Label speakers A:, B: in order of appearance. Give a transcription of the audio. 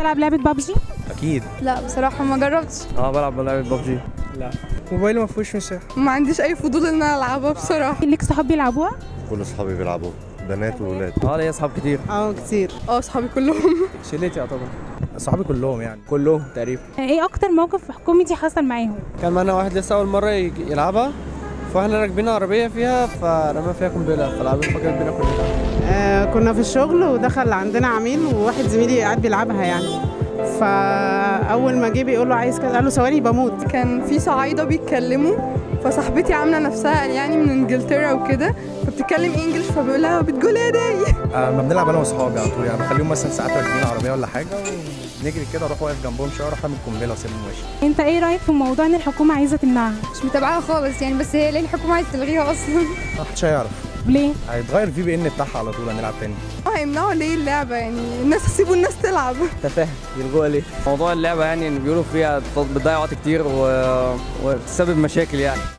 A: بتلعب لعبه بابجي
B: اكيد
C: لا بصراحة ما جربتش
B: اه بلعب لعبه ببجي
D: لا موبايلي ما فيهوش مساحه
C: ما عنديش أي فضول إن أنا ألعبها بصراحة
A: ليك صحاب بيلعبوها
E: كل اصحابي بيلعبوا بنات وولاد
B: اه ليا اصحاب كتير
D: اه كتير
C: اه صحابي كلهم
D: شلتي يعتبر
B: صحابي كلهم يعني
D: كلهم تقريبا
A: ايه اكتر موقف كوميدي حصل معاهم
D: كان معانا واحد لسه اول مره يجي- يلعبها فاحنا راكبين عربيه فيها فرمى فيها قنبله فالعربيه فكرت بينا كلنا
F: آه، كنا في الشغل ودخل عندنا عميل وواحد زميلي قاعد بيلعبها يعني فاول ما جه بيقول له عايز كذا قال له ثواني بموت
C: كان في صعايدة بيتكلموا فصاحبتي عاملة نفسها يعني من انجلترا وكده فبتتكلم انجلش فبيقول لها بتقول ايه دي
B: آه ما بنلعب انا واصحابي على طول يعني بخليهم مثلا ساعات راكبين عربيه ولا حاجه ونجري كده اروح واقف جنبهم شويه اروح اعمل قنبله واسيبهم ماشي
A: انت ايه رايك في موضوع ان الحكومه عايزه تمنعها
C: مش متابعاها خالص يعني بس هي ليه الحكومة عايزة تلغيها أصلا
B: محدش هيعرف
A: ليه
B: هيتغير الفي بي ان بتاعها على طول هنلعب تاني
C: اه هيمنعوا ليه اللعبة يعني الناس هيسيبوا الناس تلعب
D: تفاهم يلغوها ليه
G: موضوع اللعبه يعني ان بيقولوا فيها بتضيع وقت كتير و... وبتسبب مشاكل يعني